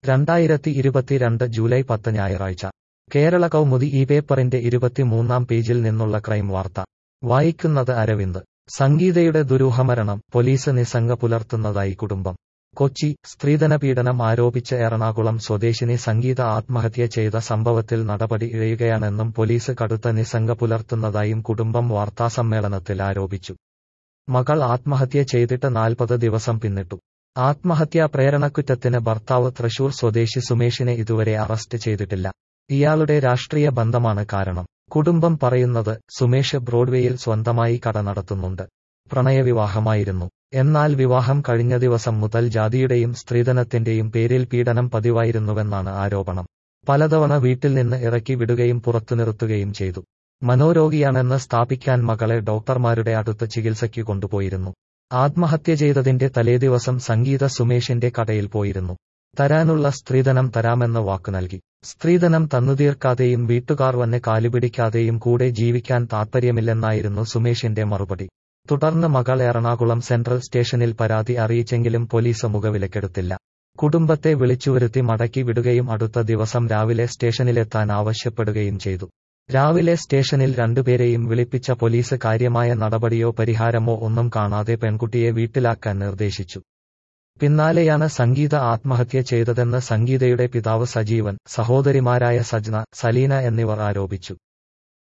രണ്ടായിരത്തി ഇരുപത്തിരണ്ട് ജൂലൈ പത്ത് ഞായറാഴ്ച കേരള കൗമുദി ഈ പേപ്പറിന്റെ ഇരുപത്തിമൂന്നാം പേജിൽ നിന്നുള്ള ക്രൈം വാർത്ത വായിക്കുന്നത് അരവിന്ദ് സംഗീതയുടെ ദുരൂഹമരണം പോലീസ് നിസ്സംഗ പുലർത്തുന്നതായി കുടുംബം കൊച്ചി സ്ത്രീധനപീഡനം ആരോപിച്ച് എറണാകുളം സ്വദേശിനി സംഗീത ആത്മഹത്യ ചെയ്ത സംഭവത്തിൽ നടപടി ഇഴയുകയാണെന്നും പോലീസ് കടുത്ത നിസ്സംഗ പുലർത്തുന്നതായും കുടുംബം വാർത്താസമ്മേളനത്തിൽ ആരോപിച്ചു മകൾ ആത്മഹത്യ ചെയ്തിട്ട് നാൽപ്പത് ദിവസം പിന്നിട്ടു ആത്മഹത്യാ പ്രേരണക്കുറ്റത്തിന് ഭർത്താവ് തൃശൂർ സ്വദേശി സുമേഷിനെ ഇതുവരെ അറസ്റ്റ് ചെയ്തിട്ടില്ല ഇയാളുടെ രാഷ്ട്രീയ ബന്ധമാണ് കാരണം കുടുംബം പറയുന്നത് സുമേഷ് ബ്രോഡ്വേയിൽ സ്വന്തമായി കട നടത്തുന്നുണ്ട് പ്രണയവിവാഹമായിരുന്നു എന്നാൽ വിവാഹം കഴിഞ്ഞ ദിവസം മുതൽ ജാതിയുടെയും സ്ത്രീധനത്തിന്റെയും പേരിൽ പീഡനം പതിവായിരുന്നുവെന്നാണ് ആരോപണം പലതവണ വീട്ടിൽ നിന്ന് ഇറക്കി വിടുകയും പുറത്തു നിർത്തുകയും ചെയ്തു മനോരോഗിയാണെന്ന് സ്ഥാപിക്കാൻ മകളെ ഡോക്ടർമാരുടെ അടുത്ത് ചികിത്സയ്ക്ക് കൊണ്ടുപോയിരുന്നു ആത്മഹത്യ ചെയ്തതിന്റെ തലേദിവസം സംഗീത സുമേഷിന്റെ കടയിൽ പോയിരുന്നു തരാനുള്ള സ്ത്രീധനം തരാമെന്ന് വാക്കു നൽകി സ്ത്രീധനം തന്നുതീർക്കാതെയും വീട്ടുകാർ വന്ന് കാലുപിടിക്കാതെയും കൂടെ ജീവിക്കാൻ താൽപ്പര്യമില്ലെന്നായിരുന്നു സുമേഷിന്റെ മറുപടി തുടർന്ന് മകൾ എറണാകുളം സെൻട്രൽ സ്റ്റേഷനിൽ പരാതി അറിയിച്ചെങ്കിലും പോലീസ് മുഖവിലക്കെടുത്തില്ല കുടുംബത്തെ വിളിച്ചുവരുത്തി മടക്കി വിടുകയും അടുത്ത ദിവസം രാവിലെ സ്റ്റേഷനിലെത്താൻ ആവശ്യപ്പെടുകയും ചെയ്തു രാവിലെ സ്റ്റേഷനിൽ രണ്ടുപേരെയും വിളിപ്പിച്ച പോലീസ് കാര്യമായ നടപടിയോ പരിഹാരമോ ഒന്നും കാണാതെ പെൺകുട്ടിയെ വീട്ടിലാക്കാൻ നിർദ്ദേശിച്ചു പിന്നാലെയാണ് സംഗീത ആത്മഹത്യ ചെയ്തതെന്ന് സംഗീതയുടെ പിതാവ് സജീവൻ സഹോദരിമാരായ സജ്ന സലീന എന്നിവർ ആരോപിച്ചു